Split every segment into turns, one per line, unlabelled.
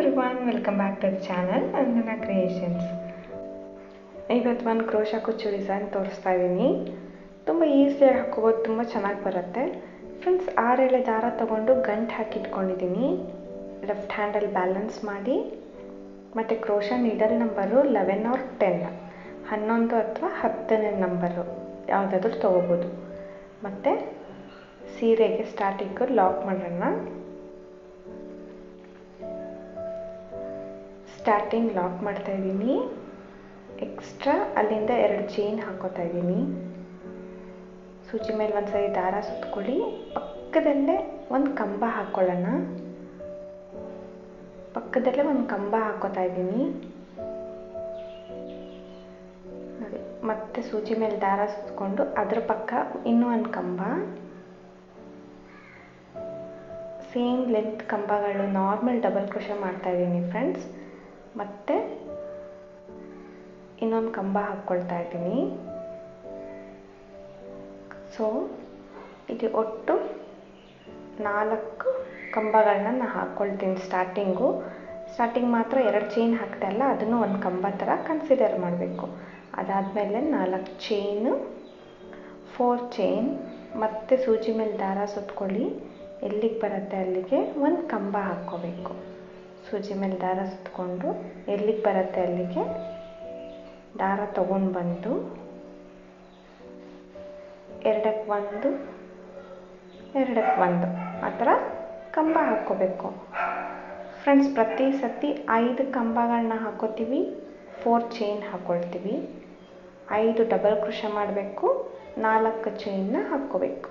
everyone welcome back to the channel Anjana creations ಇವತ್ತು ಒಂದು crochet ಕುಚ್ಚು ಡಿಸೈನ್ ತೋರಿಸ್ತಾ ಇದ್ದೀನಿ ತುಂಬ ಈಸಿಯಾಗಿ ಹಾಕೋಬೋದು ತುಂಬ ಚೆನ್ನಾಗಿ ಬರುತ್ತೆ ಫ್ರೆಂಡ್ಸ್ ಆರೆಳೆ ದಾರ ತೊಗೊಂಡು ಗಂಟು ಹಾಕಿಟ್ಕೊಂಡಿದ್ದೀನಿ ಲೆಫ್ಟ್ ಹ್ಯಾಂಡಲ್ಲಿ ಬ್ಯಾಲೆನ್ಸ್ ಮಾಡಿ ಮತ್ತು crochet needle number eleven or ten ಹನ್ನೊಂದು ಅಥವಾ ಹತ್ತನೇ ನಂಬರು ಯಾವುದಾದ್ರೂ ತೊಗೋಬೋದು ಮತ್ತು ಸೀರೆಗೆ ಸ್ಟಾರ್ಟಿಂಗು ಲಾಕ್ ಮಾಡೋಣ ಸ್ಟಾರ್ಟಿಂಗ್ ಲಾಕ್ ಮಾಡ್ತಾ ಇದ್ದೀನಿ ಎಕ್ಸ್ಟ್ರಾ ಅಲ್ಲಿಂದ ಎರಡು ಚೈನ್ ಹಾಕೋತಾ ಇದ್ದೀನಿ ಸೂಜಿ ಮೇಲೆ ಒಂದು ಸರಿ ದಾರ ಸುತ್ಕೊಳ್ಳಿ ಪಕ್ಕದಲ್ಲೇ ಒಂದು ಕಂಬ ಹಾಕ್ಕೊಳ್ಳೋಣ ಪಕ್ಕದಲ್ಲೇ ಒಂದು ಕಂಬ ಹಾಕೋತಾ ಇದ್ದೀನಿ ನೋಡಿ ಮತ್ತೆ ಸೂಜಿ ಮೇಲೆ ದಾರ ಸುತ್ಕೊಂಡು ಅದ್ರ ಪಕ್ಕ ಇನ್ನೂ ಒಂದು ಕಂಬ ಸೇಮ್ ಲೆಂತ್ ಕಂಬಗಳು ನಾರ್ಮಲ್ ಡಬಲ್ ಕ್ರೋಶ ಮಾಡ್ತಾ ಇದ್ದೀನಿ ಫ್ರೆಂಡ್ಸ್ ಮತ್ತು ಇನ್ನೊಂದು ಕಂಬ ಹಾಕ್ಕೊಳ್ತಾ ಇದ್ದೀನಿ ಸೊ ಇಲ್ಲಿ ಒಟ್ಟು ನಾಲ್ಕು ಕಂಬಗಳನ್ನ ನಾನು ಹಾಕ್ಕೊಳ್ತೀನಿ ಸ್ಟಾರ್ಟಿಂಗು ಸ್ಟಾರ್ಟಿಂಗ್ ಮಾತ್ರ ಎರಡು ಚೈನ್ ಹಾಕ್ತಾ ಇಲ್ಲ ಅದನ್ನು ಒಂದು ಕಂಬ ಥರ ಕನ್ಸಿಡರ್ ಮಾಡಬೇಕು ಅದಾದಮೇಲೆ ನಾಲ್ಕು ಚೈನು ಫೋರ್ ಚೈನ್ ಮತ್ತು ಸೂಜಿ ಮೇಲೆ ದಾರ ಸುತ್ಕೊಳ್ಳಿ ಎಲ್ಲಿಗೆ ಬರುತ್ತೆ ಅಲ್ಲಿಗೆ ಒಂದು ಕಂಬ ಹಾಕ್ಕೋಬೇಕು ಸೂಜಿ ಮೇಲೆ ದಾರ ಸುತ್ಕೊಂಡು ಎಲ್ಲಿಗೆ ಬರುತ್ತೆ ಅಲ್ಲಿಗೆ ದಾರ ತಗೊಂಡು ಬಂದು ಎರಡಕ್ಕೆ ಒಂದು ಎರಡಕ್ಕೆ ಒಂದು ಆ ಥರ ಕಂಬ ಹಾಕ್ಕೋಬೇಕು ಫ್ರೆಂಡ್ಸ್ ಪ್ರತಿ ಸತಿ ಐದು ಕಂಬಗಳನ್ನ ಹಾಕೋತೀವಿ ಫೋರ್ ಚೈನ್ ಹಾಕ್ಕೊಳ್ತೀವಿ ಐದು ಡಬಲ್ ಕೃಷ ಮಾಡಬೇಕು ನಾಲ್ಕು ಚೈನ್ನ ಹಾಕ್ಕೋಬೇಕು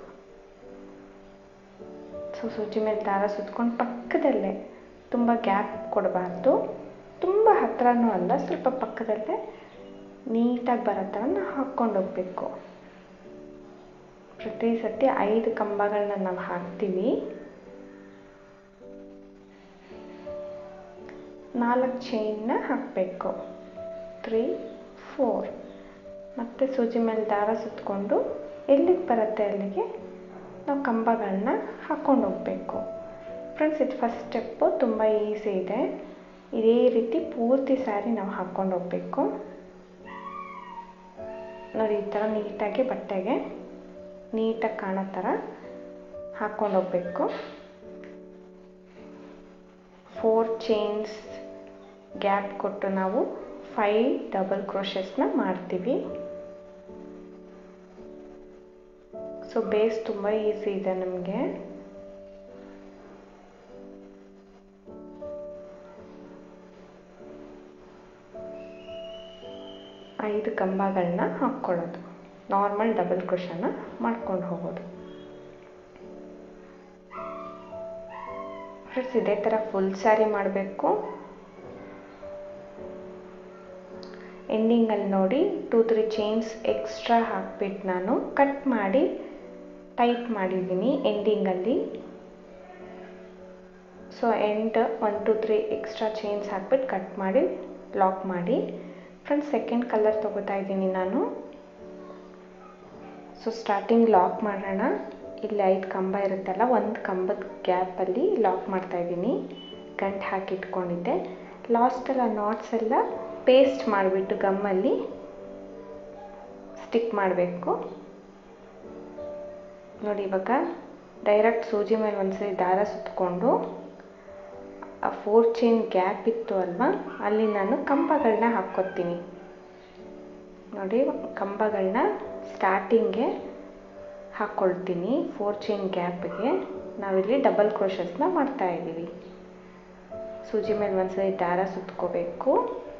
ಸೊ ಸೂಜಿ ಮೇಲೆ ದಾರ ಸುತ್ಕೊಂಡು ಪಕ್ಕದಲ್ಲೇ ತುಂಬ ಗ್ಯಾಪ್ ಕೊಡಬಾರ್ದು ತುಂಬ ಹತ್ರನೂ ಅಲ್ಲ ಸ್ವಲ್ಪ ಪಕ್ಕದಲ್ಲೇ ನೀಟಾಗಿ ಬರೋ ಥರ ನಾವು ಹಾಕ್ಕೊಂಡು ಹೋಗಬೇಕು ಪ್ರತಿ ಸತಿ ಐದು ಕಂಬಗಳನ್ನ ನಾವು ಹಾಕ್ತೀವಿ ನಾಲ್ಕು ಚೈನ್ನ ಹಾಕಬೇಕು ತ್ರೀ ಫೋರ್ ಮತ್ತು ಸೂಜಿ ಮೇಲೆ ದಾರ ಸುತ್ಕೊಂಡು ಎಲ್ಲಿಗೆ ಬರುತ್ತೆ ಅಲ್ಲಿಗೆ ನಾವು ಕಂಬಗಳನ್ನ ಹಾಕ್ಕೊಂಡು ಹೋಗಬೇಕು ಫ್ರೆಂಡ್ಸ್ ಇದು ಫಸ್ಟ್ ಸ್ಟೆಪ್ಪು ತುಂಬ ಈಸಿ ಇದೆ ಇದೇ ರೀತಿ ಪೂರ್ತಿ ಸ್ಯಾರಿ ನಾವು ಹಾಕ್ಕೊಂಡು ಹೋಗಬೇಕು ನೋಡಿ ಈ ಥರ ನೀಟಾಗಿ ಬಟ್ಟೆಗೆ ನೀಟಾಗಿ ಕಾಣೋ ಥರ ಹಾಕ್ಕೊಂಡು ಹೋಗಬೇಕು ಫೋರ್ ಚೈನ್ಸ್ ಗ್ಯಾಪ್ ಕೊಟ್ಟು ನಾವು ಫೈವ್ ಡಬಲ್ ಕ್ರೋಶಸ್ನ ಮಾಡ್ತೀವಿ ಸೊ ಬೇಸ್ ತುಂಬ ಈಸಿ ಇದೆ ನಮಗೆ ಐದು ಕಂಬಗಳನ್ನ ಹಾಕ್ಕೊಳ್ಳೋದು ನಾರ್ಮಲ್ ಡಬಲ್ ಕ್ರೋಶನ ಮಾಡ್ಕೊಂಡು ಹೋಗೋದು ಫ್ರೆಂಡ್ಸ್ ಇದೇ ಥರ ಫುಲ್ ಸ್ಯಾರಿ ಮಾಡಬೇಕು ಎಂಡಿಂಗಲ್ಲಿ ನೋಡಿ ಟೂ ತ್ರೀ ಚೈನ್ಸ್ ಎಕ್ಸ್ಟ್ರಾ ಹಾಕ್ಬಿಟ್ಟು ನಾನು ಕಟ್ ಮಾಡಿ ಟೈಟ್ ಮಾಡಿದ್ದೀನಿ ಎಂಡಿಂಗಲ್ಲಿ so end one two three extra chains ಹಾಕ್ಬಿಟ್ಟು ಕಟ್ ಮಾಡಿ ಲಾಕ್ ಮಾಡಿ ಫ್ರೆಂಡ್ಸ್ ಸೆಕೆಂಡ್ ಕಲರ್ ತೊಗೋತಾ ಇದ್ದೀನಿ ನಾನು ಸೊ ಸ್ಟಾರ್ಟಿಂಗ್ ಲಾಕ್ ಮಾಡೋಣ ಇಲ್ಲಿ ಐದು ಕಂಬ ಇರುತ್ತಲ್ಲ ಒಂದು ಕಂಬದ ಗ್ಯಾಪಲ್ಲಿ ಲಾಕ್ ಮಾಡ್ತಾಯಿದ್ದೀನಿ ಗಂಟು ಹಾಕಿಟ್ಕೊಂಡಿದ್ದೆ ಲಾಸ್ಟಲ್ಲಿ ಆ ನಾಟ್ಸ್ ಎಲ್ಲ ಪೇಸ್ಟ್ ಮಾಡಿಬಿಟ್ಟು ಗಮ್ಮಲ್ಲಿ ಸ್ಟಿಕ್ ಮಾಡಬೇಕು ನೋಡಿ ಇವಾಗ ಡೈರೆಕ್ಟ್ ಸೂಜಿ ಮೇಲೆ ಒಂದ್ಸರಿ ದಾರ ಸುತ್ತಕೊಂಡು ಆ ಫೋರ್ ಚೈನ್ ಗ್ಯಾಪ್ ಇತ್ತು ಅಲ್ವಾ ಅಲ್ಲಿ ನಾನು ಕಂಬಗಳನ್ನ ಹಾಕ್ಕೊತೀನಿ ನೋಡಿ ಕಂಬಗಳನ್ನ ಸ್ಟಾರ್ಟಿಂಗ್ಗೆ ಹಾಕ್ಕೊಳ್ತೀನಿ ಫೋರ್ ಚೈನ್ ಗ್ಯಾಪ್ಗೆ ನಾವಿಲ್ಲಿ ಡಬಲ್ ಕ್ರೋಶಸ್ನ ಮಾಡ್ತಾ ಇದ್ದೀವಿ ಸೂಜಿ ಮೇಲೆ ಒಂದ್ಸರಿ ದಾರ ಸುತ್ಕೋಬೇಕು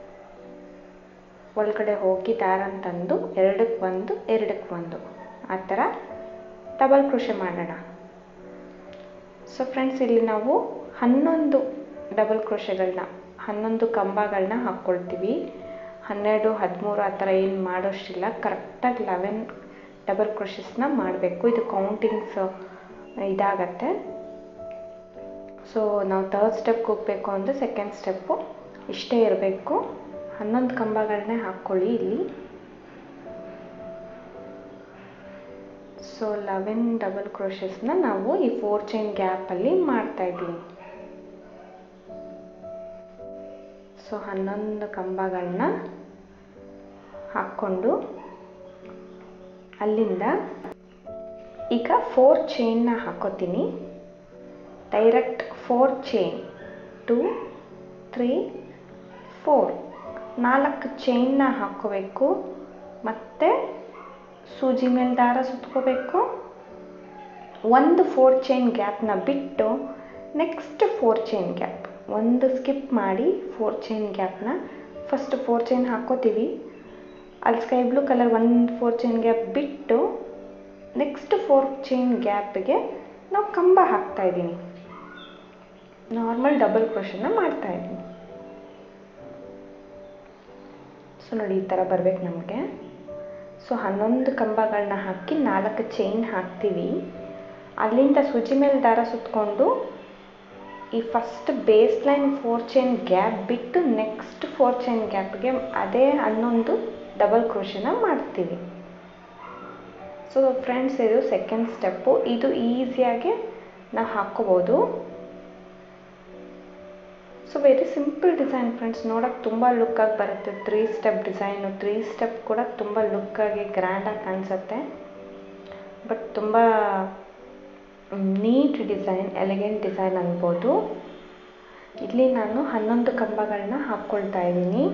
ಒಳಗಡೆ ಹೋಗಿ ದಾರನ ತಂದು ಎರಡಕ್ಕೆ ಒಂದು ಎರಡಕ್ಕೆ ಒಂದು ಆ ಥರ ಡಬಲ್ ಕ್ರೋಶೆ ಮಾಡೋಣ ಸೊ ಫ್ರೆಂಡ್ಸ್ ಇಲ್ಲಿ ನಾವು ಹನ್ನೊಂದು ಡಬಲ್ ಕ್ರೋಶೆಗಳನ್ನ ಹನ್ನೊಂದು ಕಂಬಗಳನ್ನ ಹಾಕ್ಕೊಳ್ತೀವಿ ಹನ್ನೆರಡು ಹದಿಮೂರು ಆ ಥರ ಏನು ಮಾಡೋಷ್ಟಿಲ್ಲ ಕರೆಕ್ಟಾಗಿ ಲೆವೆನ್ ಡಬಲ್ ಕ್ರೋಶಸ್ನ ಮಾಡಬೇಕು ಇದು ಕೌಂಟಿಂಗ್ಸ್ ಇದಾಗತ್ತೆ ಸೊ ನಾವು ತರ್ಡ್ ಸ್ಟೆಪ್ಗೆ ಹೋಗಬೇಕು ಅಂದರೆ ಸೆಕೆಂಡ್ ಸ್ಟೆಪ್ಪು ಇಷ್ಟೇ ಇರಬೇಕು ಹನ್ನೊಂದು ಕಂಬಗಳನ್ನೇ ಹಾಕ್ಕೊಳ್ಳಿ ಇಲ್ಲಿ ಸೊ ಲೆವೆನ್ ಡಬಲ್ ಕ್ರೋಶಸ್ನ ನಾವು ಈ ಫೋರ್ ಚೈನ್ ಗ್ಯಾಪಲ್ಲಿ ಮಾಡ್ತಾಯಿದ್ದೀವಿ ಸೊ ಹನ್ನೊಂದು ಕಂಬಗಳನ್ನ ಹಾಕ್ಕೊಂಡು ಅಲ್ಲಿಂದ ಈಗ ಫೋರ್ ಚೈನ್ನ ಹಾಕೋತೀನಿ direct four chain two three four ನಾಲ್ಕು ಚೈನ್ನ ಹಾಕ್ಕೋಬೇಕು ಮತ್ತು ಸೂಜಿ ಮೇಲೆ ದಾರ ಸುತ್ಕೋಬೇಕು ಒಂದು ಫೋರ್ ಚೈನ್ ಗ್ಯಾಪ್ನ ಬಿಟ್ಟು ನೆಕ್ಸ್ಟ್ ಫೋರ್ ಚೈನ್ ಗ್ಯಾಪ್ ಒಂದು ಸ್ಕಿಪ್ ಮಾಡಿ ಫೋರ್ ಚೈನ್ ಗ್ಯಾಪ್ನ ಫಸ್ಟ್ ಫೋರ್ ಚೈನ್ ಹಾಕ್ಕೋತೀವಿ ಅಲ್ಲಿ ಸ್ಕೈ ಬ್ಲೂ ಕಲರ್ ಒಂದು ಫೋರ್ ಚೈನ್ ಗ್ಯಾಪ್ ಬಿಟ್ಟು ನೆಕ್ಸ್ಟ್ ಫೋರ್ ಚೈನ್ ಗ್ಯಾಪ್ಗೆ ನಾವು ಕಂಬ ಹಾಕ್ತಾ ಇದ್ದೀನಿ ನಾರ್ಮಲ್ ಡಬಲ್ ಕ್ರೋಶನ್ನ ಮಾಡ್ತಾ ಇದ್ದೀನಿ ಸೊ ನೋಡಿ ಈ ಥರ ಬರ್ಬೇಕು ನಮಗೆ ಸೊ ಹನ್ನೊಂದು ಕಂಬಗಳನ್ನ ಹಾಕಿ ನಾಲ್ಕು ಚೈನ್ ಹಾಕ್ತೀವಿ ಅಲ್ಲಿಂದ ಸೂಜಿ ಮೇಲೆ ದಾರ ಸುತ್ತಕೊಂಡು ಈ first base line four chain gap ಬಿಟ್ಟು ನೆಕ್ಸ್ಟ್ ಫೋರ್ ಚೈನ್ ಗ್ಯಾಪ್ಗೆ ಅದೇ ಹನ್ನೊಂದು ಡಬಲ್ ಕ್ರೋಶನ ಮಾಡ್ತೀವಿ ಸೊ ಫ್ರೆಂಡ್ಸ್ ಇದು ಸೆಕೆಂಡ್ ಸ್ಟೆಪ್ಪು ಇದು ಈಸಿಯಾಗಿ ನಾವು ಹಾಕ್ಕೋಬೋದು so very simple design friends ನೋಡೋಕೆ ತುಂಬ ಲುಕ್ಕಾಗಿ ಬರುತ್ತೆ three step design three step ಕೂಡ ತುಂಬ ಲುಕ್ಕಾಗಿ ಗ್ರ್ಯಾಂಡಾಗಿ ಕಾಣಿಸುತ್ತೆ ಬಟ್ ತುಂಬ ನೀಟ್ ಡಿಸೈನ್ ಎಲಿಗೆಂಟ್ ಡಿಸೈನ್ ಅನ್ಬೋದು ಇಲ್ಲಿ ನಾನು ಹನ್ನೊಂದು ಕಂಬಗಳನ್ನ ಹಾಕ್ಕೊಳ್ತಾ ಇದ್ದೀನಿ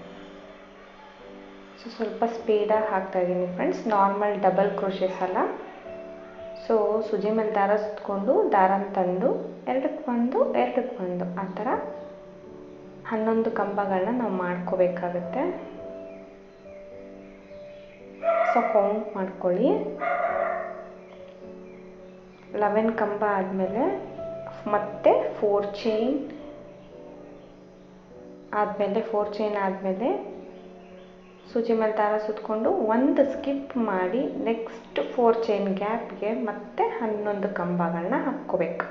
ಸೊ ಸ್ವಲ್ಪ ಸ್ಪೀಡಾಗಿ ಹಾಕ್ತಾ ಇದ್ದೀನಿ ಫ್ರೆಂಡ್ಸ್ ನಾರ್ಮಲ್ ಡಬಲ್ ಕ್ರೋಶೆಸ್ ಅಲ್ಲ ಸೊ ಸುಜಿ ಮೇಲೆ ದಾರ ಸುತ್ಕೊಂಡು ದಾರನ ತಂದು ಎರಡಕ್ಕೆ ಒಂದು ಎರಡಕ್ಕೆ ಒಂದು ಆ ಥರ ಹನ್ನೊಂದು ಕಂಬಗಳನ್ನ ನಾವು ಮಾಡ್ಕೋಬೇಕಾಗತ್ತೆ ಸೊ ಕೌಂಟ್ ಮಾಡ್ಕೊಳ್ಳಿ ಲೆವೆನ್ ಕಂಬ ಆದಮೇಲೆ ಮತ್ತೆ ಫೋರ್ ಚೈನ್ ಆದಮೇಲೆ ಫೋರ್ ಚೈನ್ ಆದಮೇಲೆ ಸೂಜಿ ಮೇಲೆ ದಾರ ಸುತ್ಕೊಂಡು ಒಂದು ಸ್ಕಿಪ್ ಮಾಡಿ ನೆಕ್ಸ್ಟ್ ಫೋರ್ ಚೈನ್ ಗ್ಯಾಪ್ಗೆ ಮತ್ತೆ ಹನ್ನೊಂದು ಕಂಬಗಳನ್ನ ಹಾಕ್ಕೋಬೇಕು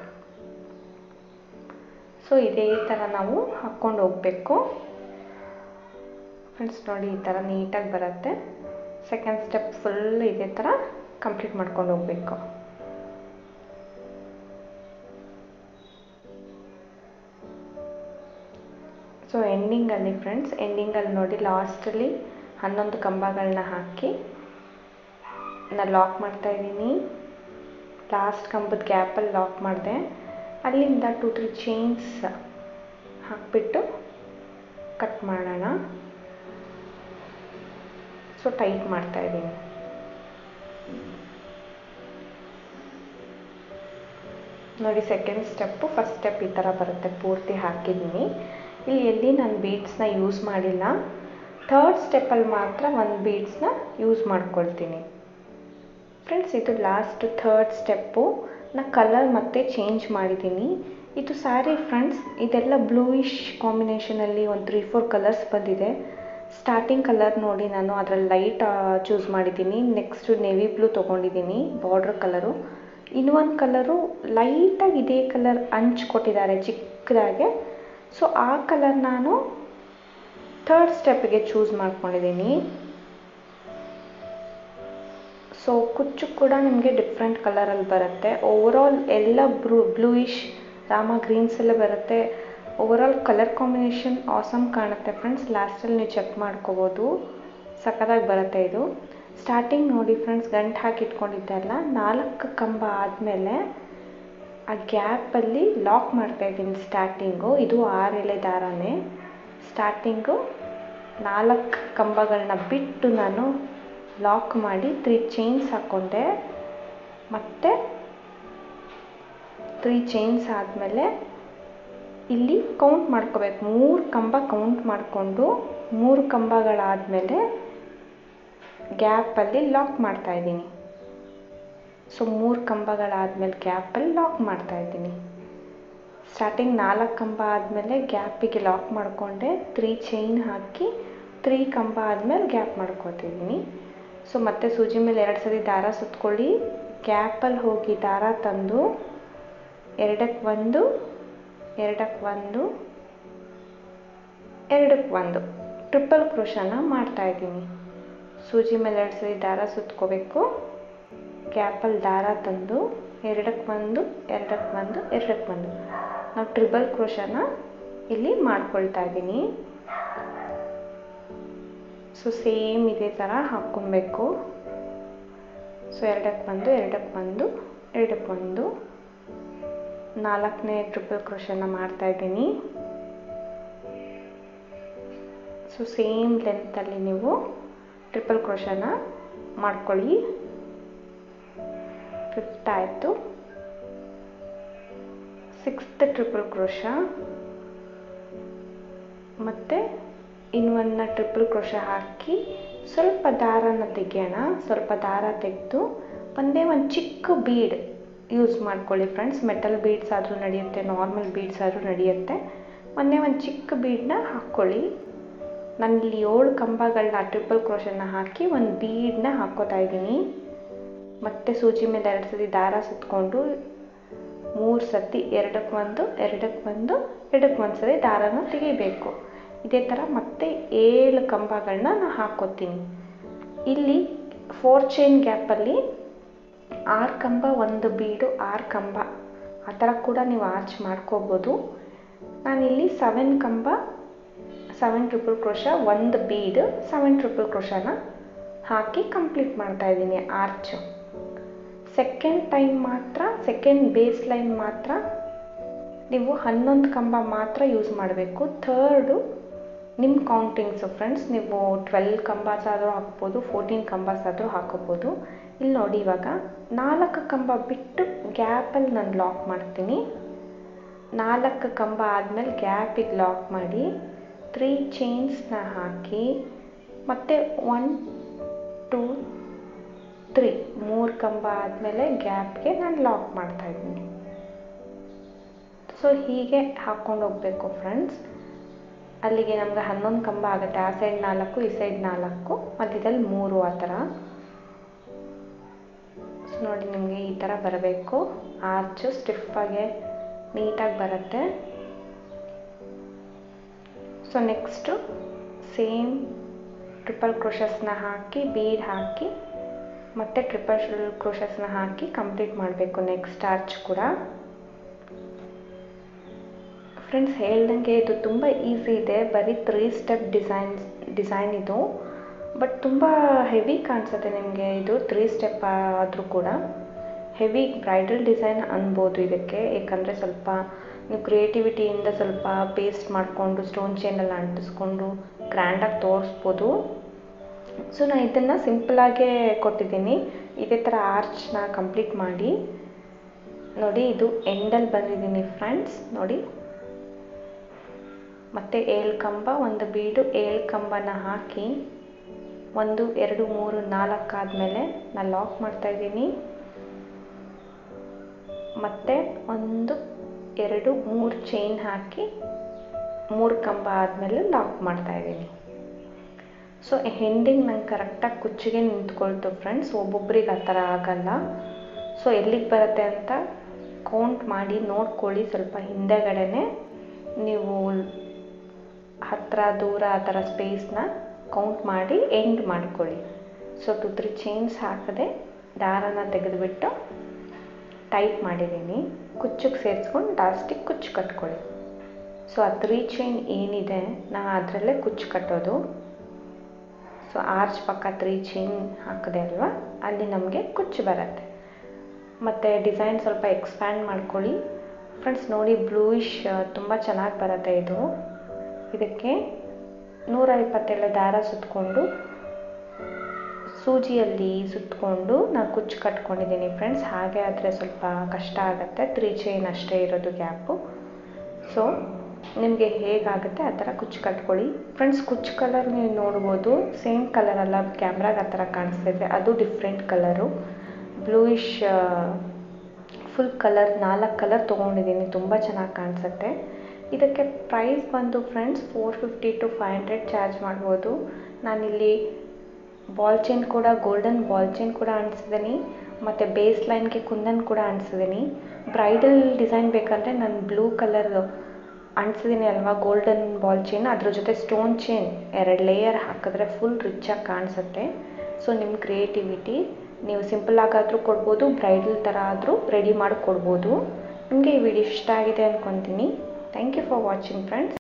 ಸೊ ಇದೇ ಥರ ನಾವು ಹಾಕ್ಕೊಂಡು ಹೋಗಬೇಕು ಫ್ರೆಂಡ್ಸ್ ನೋಡಿ ಈ ಥರ ನೀಟಾಗಿ ಬರುತ್ತೆ ಸೆಕೆಂಡ್ ಸ್ಟೆಪ್ ಫುಲ್ ಇದೇ ಥರ ಕಂಪ್ಲೀಟ್ ಮಾಡ್ಕೊಂಡು ಹೋಗಬೇಕು ಸೊ ಎಂಡಿಂಗಲ್ಲಿ ಫ್ರೆಂಡ್ಸ್ ಎಂಡಿಂಗಲ್ಲಿ ನೋಡಿ ಲಾಸ್ಟಲ್ಲಿ ಹನ್ನೊಂದು ಕಂಬಗಳನ್ನ ಹಾಕಿ ನಾನು ಲಾಕ್ ಮಾಡ್ತಾ ಇದ್ದೀನಿ ಲಾಸ್ಟ್ ಕಂಬದ ಗ್ಯಾಪಲ್ಲಿ ಲಾಕ್ ಮಾಡಿದೆ ಅಲ್ಲಿಂದ ಟೂ ತ್ರೀ ಚೈನ್ಸ್ ಹಾಕಿಬಿಟ್ಟು ಕಟ್ ಮಾಡೋಣ ಸೊ ಟೈಟ್ ಮಾಡ್ತಾ ಇದ್ದೀನಿ ನೋಡಿ ಸೆಕೆಂಡ್ ಸ್ಟೆಪ್ಪು ಫಸ್ಟ್ ಸ್ಟೆಪ್ ಈ ಥರ ಬರುತ್ತೆ ಪೂರ್ತಿ ಹಾಕಿದ್ದೀನಿ ಇಲ್ಲಿ ಎಲ್ಲಿ ನಾನು ಬೀಡ್ಸ್ನ ಯೂಸ್ ಮಾಡಿಲ್ಲ ಥರ್ಡ್ ಸ್ಟೆಪ್ಪಲ್ಲಿ ಮಾತ್ರ ಒಂದು ಬೀಡ್ಸ್ನ ಯೂಸ್ ಮಾಡ್ಕೊಳ್ತೀನಿ ಫ್ರೆಂಡ್ಸ್ ಇದು ಲಾಸ್ಟ್ ಥರ್ಡ್ ಸ್ಟೆಪ್ಪು ನಾ ಕಲರ್ ಮತ್ತೆ ಚೇಂಜ್ ಮಾಡಿದ್ದೀನಿ ಇದು ಸ್ಯಾರಿ ಫ್ರೆಂಡ್ಸ್ ಇದೆಲ್ಲ ಬ್ಲೂಯಿಶ್ ಕಾಂಬಿನೇಷನಲ್ಲಿ ಒಂದು ತ್ರೀ ಫೋರ್ ಕಲರ್ಸ್ ಬಂದಿದೆ ಸ್ಟಾರ್ಟಿಂಗ್ ಕಲರ್ ನೋಡಿ ನಾನು ಅದರಲ್ಲಿ ಲೈಟ್ ಚೂಸ್ ಮಾಡಿದ್ದೀನಿ ನೆಕ್ಸ್ಟು ನೇವಿ ಬ್ಲೂ ತೊಗೊಂಡಿದ್ದೀನಿ ಬಾರ್ಡ್ರ್ ಕಲರು ಇನ್ನೊಂದು ಕಲರು ಲೈಟಾಗಿ ಇದೇ ಕಲರ್ ಅಂಚು ಕೊಟ್ಟಿದ್ದಾರೆ ಚಿಕ್ಕದಾಗೆ ಸೊ ಆ ಕಲರ್ ನಾನು ಥರ್ಡ್ ಸ್ಟೆಪ್ಗೆ ಚೂಸ್ ಮಾಡ್ಕೊಂಡಿದ್ದೀನಿ ಸೊ ಕುಚ್ಚು ಕೂಡ ನಿಮಗೆ ಡಿಫ್ರೆಂಟ್ ಕಲರಲ್ಲಿ ಬರುತ್ತೆ ಓವರಾಲ್ ಎಲ್ಲ ಬ್ಲೂ ಬ್ಲೂಯಿಶ್ ರಾಮ ಗ್ರೀನ್ಸ್ ಎಲ್ಲ ಬರುತ್ತೆ ಓವರಾಲ್ ಕಲರ್ ಕಾಂಬಿನೇಷನ್ ಆಸಮ್ ಕಾಣುತ್ತೆ ಫ್ರೆಂಡ್ಸ್ ಲಾಸ್ಟಲ್ಲಿ ನೀವು ಚೆಕ್ ಮಾಡ್ಕೋಬೋದು ಸಖತ್ತಾಗಿ ಬರುತ್ತೆ ಇದು ಸ್ಟಾರ್ಟಿಂಗ್ ನೋಡಿ ಫ್ರೆಂಡ್ಸ್ ಗಂಟು ಹಾಕಿ ಇಟ್ಕೊಂಡಿದ್ದೆ ಅಲ್ಲ ನಾಲ್ಕು ಕಂಬ ಆದಮೇಲೆ ಆ ಗ್ಯಾಪಲ್ಲಿ ಲಾಕ್ ಮಾಡ್ತಾ ಇದ್ದೀನಿ ಸ್ಟಾರ್ಟಿಂಗು ಇದು ಆರು ಎಳೆ ದಾರನೇ ಸ್ಟಾರ್ಟಿಂಗು ನಾಲ್ಕು ಕಂಬಗಳನ್ನ ಬಿಟ್ಟು ನಾನು ಲಾಕ್ ಮಾಡಿ ತ್ರೀ ಚೈನ್ಸ್ ಹಾಕ್ಕೊಂಡೆ ಮತ್ತು ತ್ರೀ ಚೈನ್ಸ್ ಆದಮೇಲೆ ಇಲ್ಲಿ ಕೌಂಟ್ ಮಾಡ್ಕೋಬೇಕು ಮೂರು ಕಂಬ ಕೌಂಟ್ ಮಾಡಿಕೊಂಡು ಮೂರು ಕಂಬಗಳಾದಮೇಲೆ ಗ್ಯಾಪಲ್ಲಿ ಲಾಕ್ ಮಾಡ್ತಾ ಇದ್ದೀನಿ ಸೊ ಮೂರು ಕಂಬಗಳಾದಮೇಲೆ ಗ್ಯಾಪಲ್ಲಿ ಲಾಕ್ ಮಾಡ್ತಾ ಇದ್ದೀನಿ ಸ್ಟಾರ್ಟಿಂಗ್ ನಾಲ್ಕು ಕಂಬ ಆದಮೇಲೆ ಗ್ಯಾಪಿಗೆ ಲಾಕ್ ಮಾಡಿಕೊಂಡೆ ತ್ರೀ ಚೈನ್ ಹಾಕಿ ತ್ರೀ ಕಂಬ ಆದಮೇಲೆ ಗ್ಯಾಪ್ ಮಾಡ್ಕೊತಿದ್ದೀನಿ ಸೊ ಮತ್ತೆ ಸೂಜಿ ಮೇಲೆ ಎರಡು ಸರಿ ದಾರ ಸುತ್ಕೊಳ್ಳಿ ಗ್ಯಾಪಲ್ಲಿ ಹೋಗಿ ದಾರ ತಂದು ಎರಡಕ್ಕೆ ಒಂದು ಎರಡಕ್ಕೆ ಒಂದು ಎರಡಕ್ಕೆ ಒಂದು ಟ್ರಿಪಲ್ ಕ್ರೋಶನ ಮಾಡ್ತಾ ಇದ್ದೀನಿ ಸೂಜಿ ಮೇಲೆ ಎರಡು ಸರಿ ದಾರ ಸುತ್ಕೋಬೇಕು ಗ್ಯಾಪಲ್ಲಿ ದಾರ ತಂದು ಎರಡಕ್ಕೆ ಒಂದು ಎರಡಕ್ಕೆ ಒಂದು ಎರಡಕ್ಕೆ ಒಂದು ನಾವು ಟ್ರಿಬಲ್ ಕ್ರೋಶನ ಇಲ್ಲಿ ಮಾಡ್ಕೊಳ್ತಾ ಇದ್ದೀನಿ ಸೊ ಸೇಮ್ ಇದೇ ಥರ ಹಾಕ್ಕೊಬೇಕು ಸೊ ಎರಡಕ್ಕೆ ಒಂದು ಎರಡಕ್ಕೆ ಒಂದು ಎರಡಕ್ಕೆ ಒಂದು ನಾಲ್ಕನೇ ಟ್ರಿಪಲ್ ಕ್ರೋಶನ ಮಾಡ್ತಾ ಇದ್ದೀನಿ ಸೊ ಸೇಮ್ ಲೆಂತಲ್ಲಿ ನೀವು ಟ್ರಿಪಲ್ ಕ್ರೋಶನ ಮಾಡ್ಕೊಳ್ಳಿ ಫಿಫ್ತ್ ಆಯಿತು ಸಿಕ್ಸ್ತ್ ಟ್ರಿಪಲ್ ಕ್ರೋಶ ಮತ್ತು ಇನ್ನೊಂದನ್ನ ಟ್ರಿಪಲ್ ಕ್ರೋಶ ಹಾಕಿ ಸ್ವಲ್ಪ ದಾರನ ತೆಗೆಯೋಣ ಸ್ವಲ್ಪ ದಾರ ತೆಗೆದು ಒಂದೇ ಒಂದು ಚಿಕ್ಕ ಬೀಡ್ ಯೂಸ್ ಮಾಡ್ಕೊಳ್ಳಿ ಫ್ರೆಂಡ್ಸ್ ಮೆಟಲ್ ಬೀಡ್ಸ್ ಆದರೂ ನಡೆಯುತ್ತೆ ನಾರ್ಮಲ್ ಬೀಡ್ಸ್ ಆದರೂ ನಡೆಯುತ್ತೆ ಒಂದೇ ಒಂದು ಚಿಕ್ಕ ಬೀಡನ್ನ ಹಾಕ್ಕೊಳ್ಳಿ ನಾನಿಲ್ಲಿ ಏಳು ಕಂಬಗಳನ್ನ ಟ್ರಿಪಲ್ ಕ್ರೋಶನ ಹಾಕಿ ಒಂದು ಬೀಡನ್ನ ಹಾಕ್ಕೋತಾ ಇದ್ದೀನಿ ಮತ್ತೆ ಸೂಜಿ ಮೇಲೆ ಎರಡು ಸತಿ ದಾರ ಸುತ್ತಕೊಂಡು ಮೂರು ಸತಿ ಎರಡಕ್ಕೆ ಒಂದು ಎರಡಕ್ಕೆ ಒಂದು ಎರಡಕ್ಕೆ ಒಂದು ಸತಿ ದಾರನ ತೆಗಿಬೇಕು ಇದೇ ಥರ ಮತ್ತೆ ಏಳು ಕಂಬಗಳನ್ನ ನಾನು ಹಾಕ್ಕೋತೀನಿ ಇಲ್ಲಿ ಫೋರ್ ಚೈನ್ ಗ್ಯಾಪಲ್ಲಿ ಆರು ಕಂಬ ಒಂದು ಬೀಡು ಆರು ಕಂಬ ಆ ಥರ ಕೂಡ ನೀವು ಆರ್ಚ್ ಮಾಡ್ಕೋಬೋದು ನಾನಿಲ್ಲಿ ಸೆವೆನ್ ಕಂಬ ಸೆವೆನ್ ಟ್ರಿಪಲ್ ಕ್ರೋಶ ಒಂದು ಬೀಡ್ ಸೆವೆನ್ ಟ್ರಿಪಲ್ ಕ್ರೋಶನ ಹಾಕಿ ಕಂಪ್ಲೀಟ್ ಮಾಡ್ತಾ ಇದ್ದೀನಿ ಆರ್ಚು ಸೆಕೆಂಡ್ ಟೈಮ್ ಮಾತ್ರ ಸೆಕೆಂಡ್ ಬೇಸ್ ಲೈನ್ ಮಾತ್ರ ನೀವು ಹನ್ನೊಂದು ಕಂಬ ಮಾತ್ರ ಯೂಸ್ ಮಾಡಬೇಕು ಥರ್ಡು ನಿಮ್ಮ ಕೌಂಟಿಂಗ್ಸು ಫ್ರೆಂಡ್ಸ್ ನೀವು ಟ್ವೆಲ್ ಕಂಬಾಸ್ ಆದರೂ ಹಾಕ್ಬೋದು ಫೋರ್ಟೀನ್ ಕಂಬಾಸ್ ಆದರೂ ಹಾಕೋಬೋದು ಇಲ್ಲಿ ನೋಡಿ ಇವಾಗ ನಾಲ್ಕು ಕಂಬ ಬಿಟ್ಟು ಗ್ಯಾಪಲ್ಲಿ ನಾನು ಲಾಕ್ ಮಾಡ್ತೀನಿ ನಾಲ್ಕು ಕಂಬ ಆದಮೇಲೆ ಗ್ಯಾಪಿಗೆ ಲಾಕ್ ಮಾಡಿ ತ್ರೀ ಚೈನ್ಸ್ನ ಹಾಕಿ ಮತ್ತು ಒನ್ ಟೂ ತ್ರೀ ಮೂರು ಕಂಬ ಆದಮೇಲೆ ಗ್ಯಾಪ್ಗೆ ನಾನು ಲಾಕ್ ಮಾಡ್ತಾಯಿದ್ದೀನಿ ಸೊ ಹೀಗೆ ಹಾಕ್ಕೊಂಡು ಹೋಗಬೇಕು ಫ್ರೆಂಡ್ಸ್ ಅಲ್ಲಿಗೆ ನಮ್ಗೆ ಹನ್ನೊಂದು ಕಂಬ ಆಗುತ್ತೆ ಆ ಸೈಡ್ ನಾಲ್ಕು ಈ ಸೈಡ್ ನಾಲ್ಕು ಮಧ್ಯದಲ್ಲಿ ಮೂರು ಆ ಥರ ಸೊ ನೋಡಿ ನಿಮಗೆ ಈ ಥರ ಬರಬೇಕು ಆರ್ಚು ಸ್ಟಿಫಾಗೆ ನೀಟಾಗಿ ಬರುತ್ತೆ ಸೊ ನೆಕ್ಸ್ಟು ಸೇಮ್ ಟ್ರಿಪಲ್ ಕ್ರೋಶಸ್ನ ಹಾಕಿ ಬೀಡ್ ಹಾಕಿ ಮತ್ತು ಟ್ರಿಪಲ್ ಕ್ರೋಶಸ್ನ ಹಾಕಿ ಕಂಪ್ಲೀಟ್ ಮಾಡಬೇಕು ನೆಕ್ಸ್ಟ್ ಆರ್ಚ್ ಕೂಡ ಫ್ರೆಂಡ್ಸ್ ಹೇಳ್ದಂಗೆ ಇದು ತುಂಬ ಈಸಿ ಇದೆ ಬರೀ ತ್ರೀ ಸ್ಟೆಪ್ ಡಿಸೈನ್ಸ್ ಡಿಸೈನ್ ಇದು ಬಟ್ ತುಂಬ ಹೆವಿ ಕಾಣಿಸುತ್ತೆ ನಿಮಗೆ ಇದು ತ್ರೀ ಸ್ಟೆಪ್ ಆದರೂ ಕೂಡ ಹೆವಿ ಬ್ರೈಡಲ್ ಡಿಸೈನ್ ಅನ್ಬೋದು ಇದಕ್ಕೆ ಏಕೆಂದರೆ ಸ್ವಲ್ಪ ನೀವು ಕ್ರಿಯೇಟಿವಿಟಿಯಿಂದ ಸ್ವಲ್ಪ ಪೇಸ್ಟ್ ಮಾಡಿಕೊಂಡು ಸ್ಟೋನ್ ಚೈನೆಲ್ಲ ಅಂಟಿಸ್ಕೊಂಡು ಗ್ರ್ಯಾಂಡಾಗಿ ತೋರಿಸ್ಬೋದು ಸೊ ನಾನು ಇದನ್ನು ಸಿಂಪಲಾಗೇ ಕೊಟ್ಟಿದ್ದೀನಿ ಇದೇ ಥರ ಆರ್ಚ್ನ ಕಂಪ್ಲೀಟ್ ಮಾಡಿ ನೋಡಿ ಇದು ಎಂಡಲ್ಲಿ ಬಂದಿದ್ದೀನಿ ಫ್ರೆಂಡ್ಸ್ ನೋಡಿ ಮತ್ತು ಏಳು ಕಂಬ ಒಂದು ಬೀಡು ಏಳು ಕಂಬನ ಹಾಕಿ ಒಂದು ಎರಡು ಮೂರು ನಾಲ್ಕು ಆದಮೇಲೆ ನಾನು ಲಾಕ್ ಮಾಡ್ತಾಯಿದ್ದೀನಿ ಮತ್ತು ಒಂದು ಎರಡು ಮೂರು ಚೈನ್ ಹಾಕಿ ಮೂರು ಕಂಬ ಆದಮೇಲೆ ಲಾಕ್ ಮಾಡ್ತಾಯಿದ್ದೀನಿ ಸೊ ಹೆಂಡಿಂಗ್ ನಂಗೆ ಕರೆಕ್ಟಾಗಿ ಕುಚ್ಚಿಗೆ ನಿಂತ್ಕೊಳ್ತು ಫ್ರೆಂಡ್ಸ್ ಒಬ್ಬೊಬ್ರಿಗೆ ಆ ಥರ ಆಗಲ್ಲ ಸೊ ಎಲ್ಲಿಗೆ ಬರುತ್ತೆ ಅಂತ ಕೌಂಟ್ ಮಾಡಿ ನೋಡ್ಕೊಳ್ಳಿ ಸ್ವಲ್ಪ ಹಿಂದೆಗಡೆನೆ ನೀವು ಹತ್ತಿರ ದೂರ ಆ ಥರ ಸ್ಪೇಸ್ನ ಕೌಂಟ್ ಮಾಡಿ ಎಂಡ್ ಮಾಡ್ಕೊಳ್ಳಿ ಸೊ ಟು ತ್ರೀ ಚೈನ್ಸ್ ಹಾಕದೆ ದಾರನ ತೆಗೆದುಬಿಟ್ಟು ಟೈಟ್ ಮಾಡಿದ್ದೀನಿ ಕುಚ್ಚಿಗೆ ಸೇರಿಸ್ಕೊಂಡು ಲಾಸ್ಟಿಗೆ ಕುಚ್ಚು ಕಟ್ಕೊಳ್ಳಿ ಸೊ ಆ ತ್ರೀ ಚೈನ್ ಏನಿದೆ ನಾ ಅದರಲ್ಲೇ ಕುಚ್ಚು ಕಟ್ಟೋದು ಸೊ ಆರ್ಚ್ ಪಕ್ಕ ತ್ರೀ ಚೈನ್ ಹಾಕಿದೆ ಅಲ್ವಾ ಅಲ್ಲಿ ನಮಗೆ ಕುಚ್ಚು ಬರುತ್ತೆ ಮತ್ತು ಡಿಸೈನ್ ಸ್ವಲ್ಪ ಎಕ್ಸ್ಪ್ಯಾಂಡ್ ಮಾಡ್ಕೊಳ್ಳಿ ಫ್ರೆಂಡ್ಸ್ ನೋಡಿ ಬ್ಲೂಯಿಶ್ ತುಂಬ ಚೆನ್ನಾಗಿ ಬರುತ್ತೆ ಇದು ಇದಕ್ಕೆ ನೂರ ಇಪ್ಪತ್ತೇಳು ದಾರ ಸುತ್ತಕೊಂಡು ಸೂಜಿಯಲ್ಲಿ ಸುತ್ತಕೊಂಡು ನಾನು ಕುಚ್ಚು ಕಟ್ಕೊಂಡಿದ್ದೀನಿ ಫ್ರೆಂಡ್ಸ್ ಹಾಗೆ ಆದರೆ ಸ್ವಲ್ಪ ಕಷ್ಟ ಆಗುತ್ತೆ ತ್ರೀ ಚೈನ್ ಅಷ್ಟೇ ಇರೋದು ಗ್ಯಾಪು ಸೊ ನಿಮಗೆ ಹೇಗಾಗುತ್ತೆ ಆ ಥರ ಕುಚ್ಚು ಕಟ್ಕೊಳ್ಳಿ ಫ್ರೆಂಡ್ಸ್ ಕುಚ್ಚು ಕಲರ್ ನೀವು ನೋಡ್ಬೋದು ಸೇಮ್ ಕಲರ್ ಅಲ್ಲ ಕ್ಯಾಮ್ರಾಗೆ ಆ ಥರ ಕಾಣಿಸ್ತಿದೆ ಅದು different colour bluish full colour ನಾಲ್ಕು ಕಲರ್ ತೊಗೊಂಡಿದ್ದೀನಿ ತುಂಬ ಚೆನ್ನಾಗಿ ಕಾಣಿಸುತ್ತೆ ಇದಕ್ಕೆ ಪ್ರೈಸ್ ಬಂದು friends four fifty to five hundred charge ಮಾಡ್ಬೋದು ನಾನಿಲ್ಲಿ ಬಾಲ್ ಚೈನ್ ಕೂಡ ಗೋಲ್ಡನ್ ಬಾಲ್ ಚೈನ್ ಕೂಡ ಅಂಟಿಸಿದ್ದೀನಿ ಮತ್ತು ಬೇಸ್ ಲೈನ್ಗೆ ಕುಂದನ್ ಕೂಡ ಅಂಟಿಸಿದ್ದೀನಿ ಬ್ರೈಡಲ್ ಡಿಸೈನ್ ಬೇಕಂದರೆ ನಾನು ಬ್ಲೂ ಕಲರ್ ಅಂಟಿಸಿದ್ದೀನಿ ಅಲ್ವಾ ಗೋಲ್ಡನ್ ಬಾಲ್ ಚೈನ್ ಅದ್ರ ಜೊತೆ ಸ್ಟೋನ್ ಚೈನ್ ಎರಡು ಲೇಯರ್ ಹಾಕಿದ್ರೆ ಫುಲ್ ರಿಚಾಗಿ ಕಾಣಿಸುತ್ತೆ ಸೊ ನಿಮ್ಮ ಕ್ರಿಯೇಟಿವಿಟಿ ನೀವು ಸಿಂಪಲ್ ಆಗಾದರೂ ಕೊಡ್ಬೋದು ಬ್ರೈಡಲ್ ಥರ ಆದರೂ ರೆಡಿ ಮಾಡಿ ಕೊಡ್ಬೋದು ನಿಮಗೆ ಈ ವಿಡಿಯೋ ಇಷ್ಟ ಆಗಿದೆ ಅಂದ್ಕೊತೀನಿ thank you for watching friends